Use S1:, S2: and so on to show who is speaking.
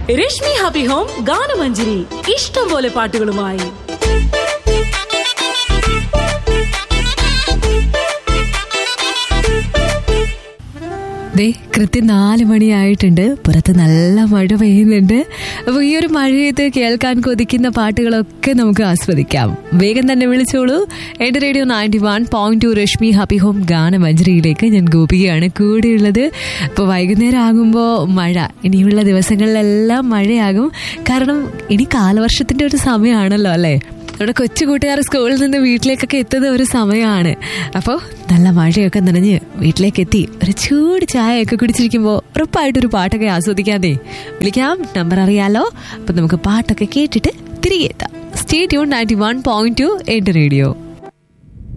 S1: Rashmi happy home ഗാനമഞ്ജരി ഇഷ്ടം പോലെ പാട്ടുകളുമായി
S2: ദേ കൃത്യം നാല് മണിയായിട്ടുണ്ട് പുറത്ത് നല്ല മഴ പെയ്യുന്നുണ്ട് അപ്പോൾ ഈ ഒരു മഴയത്ത് കേൾക്കാൻ കൊതിക്കുന്ന പാട്ടുകളൊക്കെ നമുക്ക് ആസ്വദിക്കാം വേഗം തന്നെ വിളിച്ചോളൂ എന്റെ radio ninety one point two Reshmi happy home ഗാനമഞ്ജരിയിലേക്ക് ഞാൻ ഗോപികയാണ് കൂടെയുള്ളത് ഇപ്പോൾ വൈകുന്നേരം ആകുമ്പോൾ മഴ ഇനിയുള്ള ദിവസങ്ങളിലെല്ലാം മഴയാകും കാരണം ഇനി കാലവർഷത്തിന്റെ ഒരു സമയമാണല്ലോ അല്ലേ നമ്മുടെ കൊച്ചു കൂട്ടുകാർ സ്കൂളിൽ നിന്ന് വീട്ടിലേക്കൊക്കെ എത്തുന്ന ഒരു സമയമാണ് അപ്പോൾ നല്ല മഴയൊക്കെ നനഞ്ഞ് വീട്ടിലേക്ക് എത്തി ഒരു ചൂട് ചായയൊക്കെ കുടിച്ചിരിക്കുമ്പോൾ ഉറപ്പായിട്ടൊരു പാട്ടൊക്കെ ആസ്വദിക്കാതെ വിളിക്കാം നമ്പർ അറിയാലോ അപ്പം നമുക്ക് പാട്ടൊക്കെ കേട്ടിട്ട് തിരികെ എത്താം stay tune ninety one point two എന്റെ റേഡിയോ